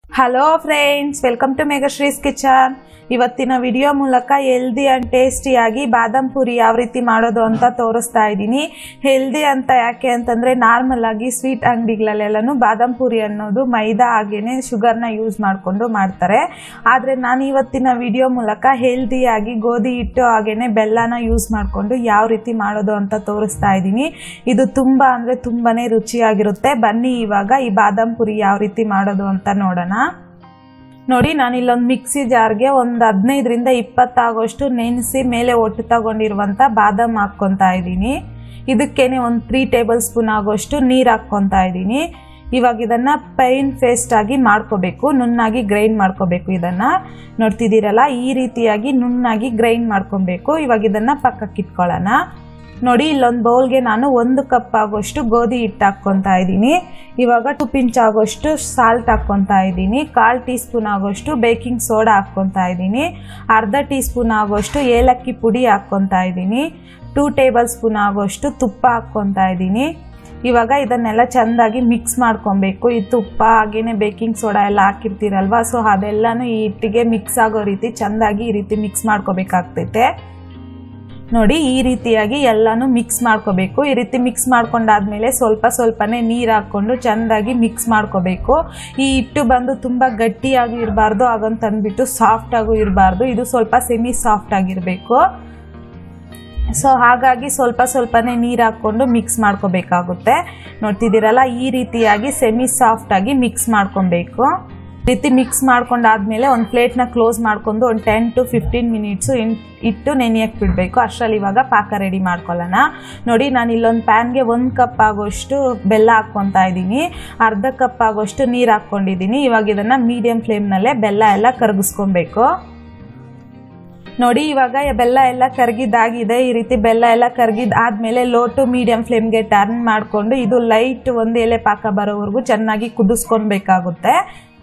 hello friends welcome to Megashree's kitchen ಇವತ್ತಿನ video ಮೂಲಕ healthy and ಟೇಸ್ಟಿಯಾಗಿ ಬಾದಾಮ್ ಪುರಿ ಯಾವ ರೀತಿ ಮಾಡೋದು ಅಂತ ತೋರಿಸ್ತಾ ಇದ್ದೀನಿ ಹೆಲ್ದಿ ಅಂತ ಯಾಕೆ ಅಂತಂದರೆ ನಾರ್ಮಲ್ ಆಗಿ ಸ್ವೀಟ್ ಅಂಗಡಿಗಳಲ್ಲೆಲ್ಲನೂ ಬಾದಾಮ್ ಪುರಿ ಅನ್ನೋದು ಮೈದಾ ಹಾಗೇನೆ ಶುಗರ್ನ ಯೂಸ್ ಮಾಡಿಕೊಂಡು ಮಾಡ್ತಾರೆ ಆದರೆ ನಾನು ಇವತ್ತಿನ ವಿಡಿಯೋ ಮೂಲಕ ಹೆಲ್ದಿಯಾಗಿ ಗೋಧಿ ಹಿಟ್ಟು ಹಾಗೇನೆ ಬೆಲ್ಲನ ಯೂಸ್ ಮಾಡಿಕೊಂಡು ಯಾವ ರೀತಿ ಮಾಡೋದು ಅಂತ ತೋರಿಸ್ತಾ ಇದ್ದೀನಿ ಇದು ತುಂಬ ಅಂದರೆ ತುಂಬಾ ರುಚಿಯಾಗಿರುತ್ತೆ ಬನ್ನಿ ಇವಾಗ ಈ ಬಾದಾಮ್ ಪುರಿ ಯಾವ ರೀತಿ ಮಾಡೋದು ಅಂತ ನೋಡೋಣ ನೋಡಿ ನಾನು ಇಲ್ಲೊಂದು ಮಿಕ್ಸಿ ಜಾರ್ಗೆ ಒಂದು ಹದಿನೈದರಿಂದ ಇಪ್ಪತ್ತಾಗೋಷ್ಟು ನೆನೆಸಿ ಮೇಲೆ ಒಟ್ಟು ತಗೊಂಡಿರುವಂಥ ಬಾದಾಮ್ ಹಾಕ್ಕೊತಾ ಇದ್ದೀನಿ ಇದಕ್ಕೇನೆ ಒಂದು ತ್ರೀ ಟೇಬಲ್ ಸ್ಪೂನ್ ಆಗೋಷ್ಟು ನೀರು ಹಾಕ್ಕೊತಾ ಇದ್ದೀನಿ ಇವಾಗ ಇದನ್ನು ಪೈನ್ ಪೇಸ್ಟ್ ಆಗಿ ಮಾಡ್ಕೋಬೇಕು ನುಣ್ಣಾಗಿ ಗ್ರೈಂಡ್ ಮಾಡ್ಕೋಬೇಕು ಇದನ್ನು ನೋಡ್ತಿದ್ದೀರಲ್ಲ ಈ ರೀತಿಯಾಗಿ ನುಣ್ಣಾಗಿ ಗ್ರೈಂಡ್ ಮಾಡ್ಕೊಬೇಕು ಇವಾಗ ಇದನ್ನು ಪಕ್ಕಕ್ಕೆ ಇಟ್ಕೊಳ್ಳೋಣ ನೋಡಿ ಇಲ್ಲೊಂದು ಬೌಲ್ಗೆ ನಾನು ಒಂದು ಕಪ್ ಆಗೋಷ್ಟು ಗೋಧಿ ಹಿಟ್ಟು ಹಾಕ್ಕೊತಾ ಇದ್ದೀನಿ ಇವಾಗ ಟು ಪಿಂಚ್ ಆಗೋಷ್ಟು ಸಾಲ್ಟ್ ಹಾಕ್ಕೊತಾ ಇದ್ದೀನಿ ಕಾಲು ಟೀ ಸ್ಪೂನ್ ಆಗೋಷ್ಟು ಬೇಕಿಂಗ್ ಸೋಡಾ ಹಾಕ್ಕೊತಾ ಇದ್ದೀನಿ ಅರ್ಧ ಟೀ ಸ್ಪೂನ್ ಆಗೋಷ್ಟು ಏಲಕ್ಕಿ ಪುಡಿ ಹಾಕ್ಕೊತಾ ಇದ್ದೀನಿ ಟೂ ಟೇಬಲ್ ಸ್ಪೂನ್ ಆಗೋಷ್ಟು ತುಪ್ಪ ಹಾಕ್ಕೊತಾ ಇದ್ದೀನಿ ಇವಾಗ ಇದನ್ನೆಲ್ಲ ಚೆಂದಾಗಿ ಮಿಕ್ಸ್ ಮಾಡ್ಕೊಬೇಕು ಈ ತುಪ್ಪ ಹಾಗೇನೆ ಬೇಕಿಂಗ್ ಸೋಡಾ ಎಲ್ಲ ಹಾಕಿರ್ತೀರಲ್ವ ಸೊ ಅದೆಲ್ಲನೂ ಈ ಹಿಟ್ಟಿಗೆ ಮಿಕ್ಸ್ ಆಗೋ ರೀತಿ ಚೆಂದಾಗಿ ಈ ರೀತಿ ಮಿಕ್ಸ್ ಮಾಡ್ಕೋಬೇಕಾಗ್ತೈತೆ ನೋಡಿ ಈ ರೀತಿಯಾಗಿ ಎಲ್ಲಾನು ಮಿಕ್ಸ್ ಮಾಡ್ಕೋಬೇಕು ಈ ರೀತಿ ಮಿಕ್ಸ್ ಮಾಡ್ಕೊಂಡಾದ್ಮೇಲೆ ಸ್ವಲ್ಪ ಸ್ವಲ್ಪನೇ ನೀರು ಹಾಕ್ಕೊಂಡು ಚೆಂದಾಗಿ ಮಿಕ್ಸ್ ಮಾಡ್ಕೋಬೇಕು ಈ ಹಿಟ್ಟು ಬಂದು ತುಂಬ ಗಟ್ಟಿಯಾಗಿ ಇರಬಾರ್ದು ಹಾಗಂತ ಅಂದ್ಬಿಟ್ಟು ಸಾಫ್ಟಾಗೂ ಇರಬಾರ್ದು ಇದು ಸ್ವಲ್ಪ ಸೆಮಿ ಸಾಫ್ಟ್ ಆಗಿರಬೇಕು ಸೊ ಹಾಗಾಗಿ ಸ್ವಲ್ಪ ಸ್ವಲ್ಪನೇ ನೀರು ಹಾಕ್ಕೊಂಡು ಮಿಕ್ಸ್ ಮಾಡ್ಕೋಬೇಕಾಗುತ್ತೆ ನೋಡ್ತಿದ್ದೀರಲ್ಲ ಈ ರೀತಿಯಾಗಿ ಸೆಮಿ ಸಾಫ್ಟಾಗಿ ಮಿಕ್ಸ್ ಮಾಡ್ಕೊಬೇಕು ರೀತಿ ಮಿಕ್ಸ್ ಮಾಡ್ಕೊಂಡಾದ್ಮೇಲೆ ಒಂದು ಪ್ಲೇಟ್ನ ಕ್ಲೋಸ್ ಮಾಡ್ಕೊಂಡು ಒಂದು ಟೆನ್ ಟು ಫಿಫ್ಟೀನ್ ಮಿನಿಟ್ಸು ಇಟ್ಟು ನೆನೆಯಕ್ಕೆ ಬಿಡಬೇಕು ಅಷ್ಟರಲ್ಲಿ ಇವಾಗ ಪಾಕ ರೆಡಿ ಮಾಡ್ಕೊಳ್ಳೋಣ ನೋಡಿ ನಾನು ಇಲ್ಲೊಂದು ಪ್ಯಾನ್ಗೆ ಒಂದು ಕಪ್ ಆಗೋಷ್ಟು ಬೆಲ್ಲ ಹಾಕ್ಕೊತಾ ಇದ್ದೀನಿ ಅರ್ಧ ಕಪ್ ಆಗೋಷ್ಟು ನೀರು ಹಾಕ್ಕೊಂಡಿದ್ದೀನಿ ಇವಾಗ ಇದನ್ನು ಮೀಡಿಯಮ್ ಫ್ಲೇಮ್ನಲ್ಲೇ ಬೆಲ್ಲ ಎಲ್ಲ ಕರಗಿಸ್ಕೊಬೇಕು ನೋಡಿ ಇವಾಗ ಬೆಲ್ಲ ಎಲ್ಲ ಕರಗಿದಾಗಿದೆ ಈ ರೀತಿ ಬೆಲ್ಲ ಎಲ್ಲ ಕರಗಿದ ಆದಮೇಲೆ ಲೋ ಟು ಮೀಡಿಯಂ ಫ್ಲೇಮ್ಗೆ ಟರ್ನ್ ಮಾಡಿಕೊಂಡು ಇದು ಲೈಟ್ ಒಂದು ಎಲೆ ಪಾಕ ಬರೋವರೆಗೂ ಚೆನ್ನಾಗಿ ಕುದಿಸ್ಕೊಳ್ಬೇಕಾಗುತ್ತೆ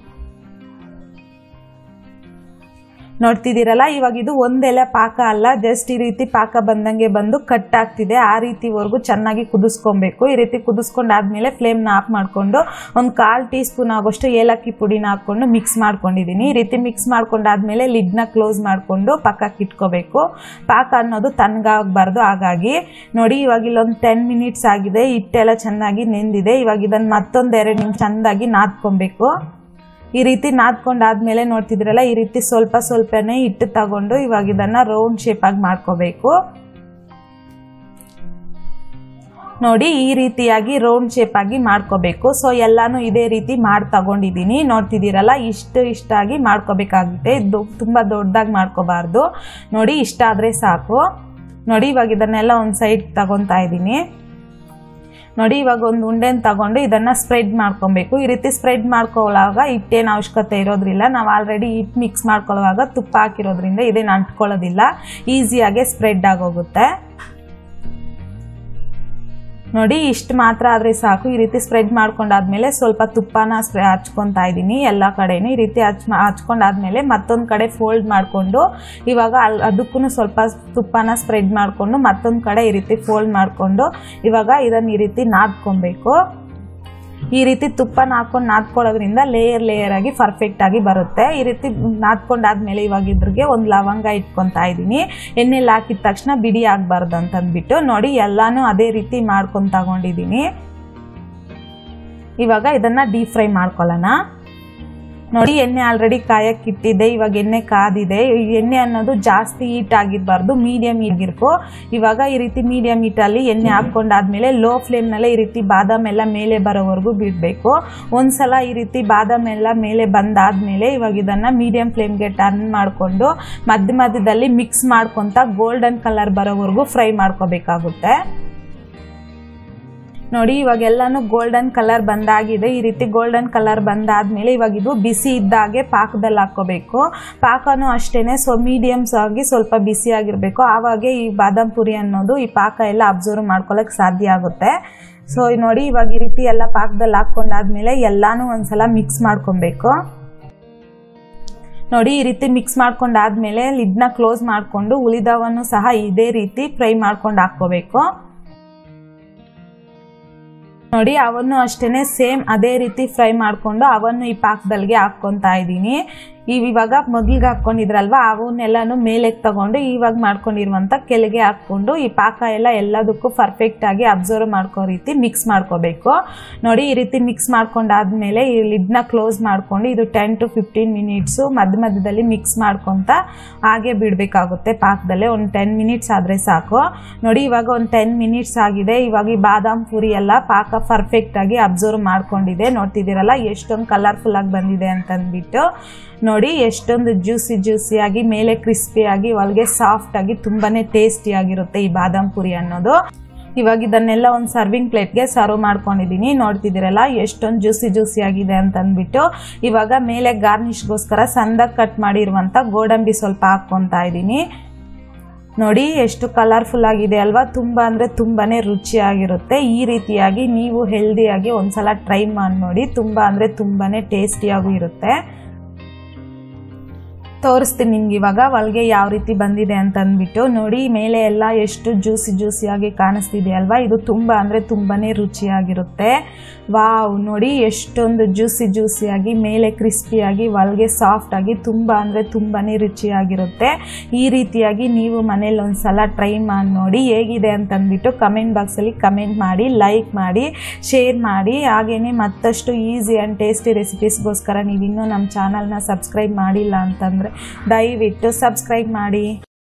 ನೋಡ್ತಿದ್ದೀರಲ್ಲ ಇವಾಗ ಇದು ಒಂದೆಲೆ ಪಾಕ ಅಲ್ಲ ಜಸ್ಟ್ ಈ ರೀತಿ ಪಾಕ ಬಂದಂಗೆ ಬಂದು ಕಟ್ ಆಗ್ತಿದೆ ಆ ರೀತಿವರೆಗೂ ಚೆನ್ನಾಗಿ ಕುದಿಸ್ಕೊಬೇಕು ಈ ರೀತಿ ಕುದಿಸ್ಕೊಂಡಾದ್ಮೇಲೆ ಫ್ಲೇಮ್ನ ಆಫ್ ಮಾಡಿಕೊಂಡು ಒಂದು ಕಾಲು ಟೀ ಸ್ಪೂನ್ ಆಗೋಷ್ಟು ಏಲಕ್ಕಿ ಪುಡಿನ ಹಾಕ್ಕೊಂಡು ಮಿಕ್ಸ್ ಮಾಡ್ಕೊಂಡಿದ್ದೀನಿ ಈ ರೀತಿ ಮಿಕ್ಸ್ ಮಾಡ್ಕೊಂಡಾದ್ಮೇಲೆ ಲಿಡ್ನ ಕ್ಲೋಸ್ ಮಾಡಿಕೊಂಡು ಪಕ್ಕಕ್ಕೆ ಇಟ್ಕೋಬೇಕು ಪಾಕ ಅನ್ನೋದು ತಣ್ಣಗಾಗಬಾರ್ದು ಹಾಗಾಗಿ ನೋಡಿ ಇವಾಗ ಇಲ್ಲೊಂದು ಟೆನ್ ಮಿನಿಟ್ಸ್ ಆಗಿದೆ ಹಿಟ್ಟೆಲ್ಲ ಚೆನ್ನಾಗಿ ನೆಂದಿದೆ ಇವಾಗ ಇದನ್ನು ಮತ್ತೊಂದು ಎರಡು ನಿಮಿಷ ಚೆಂದಾಗಿ ನಾದ್ಕೊಬೇಕು ಈ ರೀತಿ ನಾದ್ಕೊಂಡಾದ್ಮೇಲೆ ನೋಡ್ತಿದ್ರಲ್ಲ ಈ ರೀತಿ ಸ್ವಲ್ಪ ಸ್ವಲ್ಪನೇ ಹಿಟ್ಟು ತಗೊಂಡು ಇವಾಗ ಇದನ್ನ ರೌಂಡ್ ಶೇಪಾಗಿ ಮಾಡ್ಕೋಬೇಕು ನೋಡಿ ಈ ರೀತಿಯಾಗಿ ರೌಂಡ್ ಶೇಪಾಗಿ ಮಾಡ್ಕೋಬೇಕು ಸೊ ಎಲ್ಲಾನು ಇದೇ ರೀತಿ ಮಾಡಿ ತಗೊಂಡಿದ್ದೀನಿ ನೋಡ್ತಿದ್ದೀರಲ್ಲ ಇಷ್ಟು ಇಷ್ಟಾಗಿ ಮಾಡ್ಕೋಬೇಕಾಗುತ್ತೆ ಇದು ತುಂಬ ದೊಡ್ಡದಾಗಿ ಮಾಡ್ಕೋಬಾರ್ದು ನೋಡಿ ಇಷ್ಟ ಆದರೆ ಸಾಕು ನೋಡಿ ಇವಾಗ ಇದನ್ನೆಲ್ಲ ಒಂದು ಸೈಡ್ ತಗೊತಾ ಇದ್ದೀನಿ ನೋಡಿ ಇವಾಗ ಒಂದು ಉಂಡೆನ ತಗೊಂಡು ಇದನ್ನು ಸ್ಪ್ರೆಡ್ ಮಾಡ್ಕೊಬೇಕು ಈ ರೀತಿ ಸ್ಪ್ರೆಡ್ ಮಾಡ್ಕೊಳ್ಳುವಾಗ ಹಿಟ್ಟೇನು ಅವಶ್ಯಕತೆ ಇರೋದ್ರಿಲ್ಲ ನಾವು ಆಲ್ರೆಡಿ ಹಿಟ್ಟು ಮಿಕ್ಸ್ ಮಾಡ್ಕೊಳ್ಳುವಾಗ ತುಪ್ಪ ಹಾಕಿರೋದ್ರಿಂದ ಇದೇನು ಅಂಟ್ಕೊಳ್ಳೋದಿಲ್ಲ ಈಸಿಯಾಗೆ ಸ್ಪ್ರೆಡ್ ಆಗೋಗುತ್ತೆ ನೋಡಿ ಇಷ್ಟು ಮಾತ್ರ ಆದರೆ ಸಾಕು ಈ ರೀತಿ ಸ್ಪ್ರೆಡ್ ಮಾಡ್ಕೊಂಡಾದ್ಮೇಲೆ ಸ್ವಲ್ಪ ತುಪ್ಪನ ಸ್ಪ್ರೆ ಹಚ್ಕೊತಾ ಇದ್ದೀನಿ ಎಲ್ಲ ಕಡೆನೂ ಈ ರೀತಿ ಹಚ್ ಹಚ್ಕೊಂಡಾದ್ಮೇಲೆ ಮತ್ತೊಂದು ಕಡೆ ಫೋಲ್ಡ್ ಮಾಡಿಕೊಂಡು ಇವಾಗ ಅಲ್ಲಿ ಅದಕ್ಕೂ ಸ್ವಲ್ಪ ತುಪ್ಪನ ಸ್ಪ್ರೆಡ್ ಮಾಡಿಕೊಂಡು ಮತ್ತೊಂದು ಕಡೆ ಈ ರೀತಿ ಫೋಲ್ಡ್ ಮಾಡಿಕೊಂಡು ಇವಾಗ ಇದನ್ನು ಈ ರೀತಿ ನಾದ್ಕೊಬೇಕು ಈ ರೀತಿ ತುಪ್ಪನ ಹಾಕೊಂಡು ನಾದ್ಕೊಳ್ಳೋದ್ರಿಂದ ಲೇಯರ್ ಲೇಯರ್ ಆಗಿ ಪರ್ಫೆಕ್ಟ್ ಆಗಿ ಬರುತ್ತೆ ಈ ರೀತಿ ನಾದ್ಕೊಂಡಾದ್ಮೇಲೆ ಇವಾಗ ಇದ್ರಿಗೆ ಒಂದು ಲವಂಗ ಇಟ್ಕೊತಾ ಇದ್ದೀನಿ ಎಣ್ಣೆಲಿ ಹಾಕಿದ ತಕ್ಷಣ ಬಿಡಿ ಆಗಬಾರ್ದು ಅಂತಂದ್ಬಿಟ್ಟು ನೋಡಿ ಎಲ್ಲಾನು ಅದೇ ರೀತಿ ಮಾಡ್ಕೊಂಡು ತಗೊಂಡಿದ್ದೀನಿ ಇವಾಗ ಇದನ್ನು ಡೀಪ್ ಫ್ರೈ ಮಾಡ್ಕೊಳ್ಳೋಣ ನೋಡಿ ಎಣ್ಣೆ ಆಲ್ರೆಡಿ ಕಾಯಕ್ಕೆ ಇಟ್ಟಿದೆ ಇವಾಗ ಎಣ್ಣೆ ಕಾದಿದೆ ಈ ಎಣ್ಣೆ ಅನ್ನೋದು ಜಾಸ್ತಿ ಹೀಟ್ ಆಗಿರಬಾರ್ದು ಮೀಡಿಯಮ್ ಆಗಿರ್ಬೇಕು ಇವಾಗ ಈ ರೀತಿ ಮೀಡಿಯಮ್ ಹೀಟಲ್ಲಿ ಎಣ್ಣೆ ಹಾಕ್ಕೊಂಡಾದ್ಮೇಲೆ ಲೋ ಫ್ಲೇಮ್ನಲ್ಲೇ ಈ ರೀತಿ ಬಾದಾಮ್ ಎಲ್ಲ ಮೇಲೆ ಬರೋವರೆಗೂ ಬಿಡಬೇಕು ಒಂದ್ಸಲ ಈ ರೀತಿ ಬಾದಾಮ್ ಎಲ್ಲ ಮೇಲೆ ಬಂದಾದ್ಮೇಲೆ ಇವಾಗ ಇದನ್ನು ಮೀಡಿಯಮ್ ಫ್ಲೇಮ್ಗೆ ಟರ್ನ್ ಮಾಡಿಕೊಂಡು ಮಧ್ಯ ಮಧ್ಯದಲ್ಲಿ ಮಿಕ್ಸ್ ಮಾಡ್ಕೊತ ಗೋಲ್ಡನ್ ಕಲರ್ ಬರೋವರೆಗೂ ಫ್ರೈ ಮಾಡ್ಕೋಬೇಕಾಗುತ್ತೆ ನೋಡಿ ಇವಾಗ ಎಲ್ಲಾನು ಗೋಲ್ಡನ್ ಕಲರ್ ಬಂದಾಗಿದೆ ಈ ರೀತಿ ಗೋಲ್ಡನ್ ಕಲರ್ ಬಂದಾದ್ಮೇಲೆ ಇವಾಗ ಇದು ಬಿಸಿ ಇದ್ದಾಗೆ ಪಾಕದಲ್ಲಿ ಹಾಕ್ಕೋಬೇಕು ಪಾಕನೂ ಅಷ್ಟೇನೆ ಸೊ ಮೀಡಿಯಮ್ಸ್ ಆಗಿ ಸ್ವಲ್ಪ ಬಿಸಿ ಆಗಿರಬೇಕು ಆವಾಗ ಈ ಬಾದಾಮ್ ಪುರಿ ಅನ್ನೋದು ಈ ಪಾಕ ಎಲ್ಲ ಅಬ್ಸರ್ವ್ ಮಾಡ್ಕೊಳಕ್ಕೆ ಸಾಧ್ಯ ಆಗುತ್ತೆ ಸೊ ನೋಡಿ ಇವಾಗ ಈ ರೀತಿ ಎಲ್ಲ ಪಾಕದಲ್ಲಿ ಹಾಕ್ಕೊಂಡಾದ್ಮೇಲೆ ಎಲ್ಲಾನು ಒಂದ್ಸಲ ಮಿಕ್ಸ್ ಮಾಡ್ಕೊಬೇಕು ನೋಡಿ ಈ ರೀತಿ ಮಿಕ್ಸ್ ಮಾಡ್ಕೊಂಡಾದ್ಮೇಲೆ ಲಿಡ್ನ ಕ್ಲೋಸ್ ಮಾಡಿಕೊಂಡು ಉಳಿದವನ್ನು ಸಹ ಇದೇ ರೀತಿ ಫ್ರೈ ಮಾಡ್ಕೊಂಡು ಹಾಕ್ಕೋಬೇಕು ನೋಡಿ ಅವನ್ನು ಅಷ್ಟೇ ಸೇಮ್ ಅದೇ ರೀತಿ ಫ್ರೈ ಮಾಡಿಕೊಂಡು ಅವನ್ನು ಈ ಪಾಕದಲ್ಲಿಗೆ ಹಾಕ್ಕೊತಾ ಇದ್ದೀನಿ ಇವ್ ಇವಾಗ ಮೊದಲಿಗೆ ಹಾಕ್ಕೊಂಡಿದ್ರಲ್ವ ಅವನ್ನೆಲ್ಲನೂ ಮೇಲೆಗೆ ತಗೊಂಡು ಇವಾಗ ಮಾಡ್ಕೊಂಡಿರುವಂಥ ಕೆಳಗೆ ಹಾಕ್ಕೊಂಡು ಈ ಪಾಕ ಎಲ್ಲ ಎಲ್ಲದಕ್ಕೂ ಪರ್ಫೆಕ್ಟಾಗಿ ಅಬ್ಸರ್ವ್ ಮಾಡ್ಕೋ ರೀತಿ ಮಿಕ್ಸ್ ಮಾಡ್ಕೋಬೇಕು ನೋಡಿ ಈ ರೀತಿ ಮಿಕ್ಸ್ ಮಾಡ್ಕೊಂಡಾದ್ಮೇಲೆ ಈ ಲಿಡ್ನ ಕ್ಲೋಸ್ ಮಾಡ್ಕೊಂಡು ಇದು ಟೆನ್ ಟು ಫಿಫ್ಟೀನ್ ಮಿನಿಟ್ಸು ಮಧ್ಯ ಮಧ್ಯದಲ್ಲಿ ಮಿಕ್ಸ್ ಮಾಡ್ಕೊತ ಹಾಗೆ ಬಿಡಬೇಕಾಗುತ್ತೆ ಪಾಕದಲ್ಲೇ ಒಂದು ಟೆನ್ ಮಿನಿಟ್ಸ್ ಆದರೆ ಸಾಕು ನೋಡಿ ಇವಾಗ ಒಂದು ಟೆನ್ ಮಿನಿಟ್ಸ್ ಆಗಿದೆ ಇವಾಗ ಈ ಬಾದಾಮ್ ಪುರಿ ಎಲ್ಲ ಪಾಕ ಪರ್ಫೆಕ್ಟಾಗಿ ಅಬ್ಸರ್ವ್ ಮಾಡ್ಕೊಂಡಿದೆ ನೋಡ್ತಿದ್ದೀರಲ್ಲ ಎಷ್ಟೊಂದು ಕಲರ್ಫುಲ್ಲಾಗಿ ಬಂದಿದೆ ಅಂತಂದ್ಬಿಟ್ಟು ನೋಡಿ ಎಷ್ಟೊಂದು ಜ್ಯೂಸಿ ಜ್ಯೂಸಿಯಾಗಿ ಮೇಲೆ ಕ್ರಿಸ್ಪಿಯಾಗಿ ಒಳಗೆ ಸಾಫ್ಟಾಗಿ ತುಂಬಾ ಟೇಸ್ಟಿಯಾಗಿರುತ್ತೆ ಈ ಬಾದಾಮ್ ಪುರಿ ಅನ್ನೋದು ಇವಾಗ ಇದನ್ನೆಲ್ಲ ಒಂದು ಸರ್ವಿಂಗ್ ಪ್ಲೇಟ್ಗೆ ಸರ್ವ್ ಮಾಡ್ಕೊಂಡಿದ್ದೀನಿ ನೋಡ್ತಿದ್ದೀರಲ್ಲ ಎಷ್ಟೊಂದು ಜ್ಯೂಸಿ ಜ್ಯೂಸಿ ಆಗಿದೆ ಅಂತಂದ್ಬಿಟ್ಟು ಇವಾಗ ಮೇಲೆ ಗಾರ್ನಿಷ್ಗೋಸ್ಕರ ಸಣ್ಣದಾಗಿ ಕಟ್ ಮಾಡಿರುವಂಥ ಗೋಡಂಬಿ ಸ್ವಲ್ಪ ಹಾಕ್ಕೊತಾ ಇದ್ದೀನಿ ನೋಡಿ ಎಷ್ಟು ಕಲರ್ಫುಲ್ ಆಗಿದೆ ಅಲ್ವಾ ತುಂಬ ಅಂದರೆ ತುಂಬಾ ರುಚಿಯಾಗಿರುತ್ತೆ ಈ ರೀತಿಯಾಗಿ ನೀವು ಹೆಲ್ದಿಯಾಗಿ ಒಂದ್ಸಲ ಟ್ರೈ ಮಾಡಿ ನೋಡಿ ತುಂಬ ಅಂದರೆ ತುಂಬಾ ಟೇಸ್ಟಿಯಾಗೂ ಇರುತ್ತೆ ತೋರಿಸ್ತೀನಿ ನಿಮ್ಗೆ ಇವಾಗ ಒಳಗೆ ಯಾವ ರೀತಿ ಬಂದಿದೆ ಅಂತ ಅಂದ್ಬಿಟ್ಟು ನೋಡಿ ಮೇಲೆ ಎಲ್ಲ ಎಷ್ಟು ಜ್ಯೂಸಿ ಜ್ಯೂಸಿಯಾಗಿ ಕಾಣಿಸ್ತಿದೆ ಅಲ್ವಾ ಇದು ತುಂಬ ಅಂದರೆ ತುಂಬಾ ರುಚಿಯಾಗಿರುತ್ತೆ ವಾವ್ ನೋಡಿ ಎಷ್ಟೊಂದು ಜ್ಯೂಸಿ ಜ್ಯೂಸಿಯಾಗಿ ಮೇಲೆ ಕ್ರಿಸ್ಪಿಯಾಗಿ ಒಳಗೆ ಸಾಫ್ಟಾಗಿ ತುಂಬ ಅಂದರೆ ತುಂಬಾ ರುಚಿಯಾಗಿರುತ್ತೆ ಈ ರೀತಿಯಾಗಿ ನೀವು ಮನೇಲಿ ಒಂದು ಸಲ ಟ್ರೈ ಮಾಡಿ ನೋಡಿ ಹೇಗಿದೆ ಅಂತಂದ್ಬಿಟ್ಟು ಕಮೆಂಟ್ ಬಾಕ್ಸಲ್ಲಿ ಕಮೆಂಟ್ ಮಾಡಿ ಲೈಕ್ ಮಾಡಿ ಶೇರ್ ಮಾಡಿ ಹಾಗೆಯೇ ಮತ್ತಷ್ಟು ಈಸಿ ಆ್ಯಂಡ್ ಟೇಸ್ಟಿ ರೆಸಿಪೀಸ್ಗೋಸ್ಕರ ನೀವು ಇನ್ನೂ ನಮ್ಮ ಚಾನಲ್ನ ಸಬ್ಸ್ಕ್ರೈಬ್ ಮಾಡಿಲ್ಲ ಅಂತಂದರೆ ದಯವಿಟ್ಟು ಸಬ್ಸ್ಕ್ರೈಬ್ ಮಾಡಿ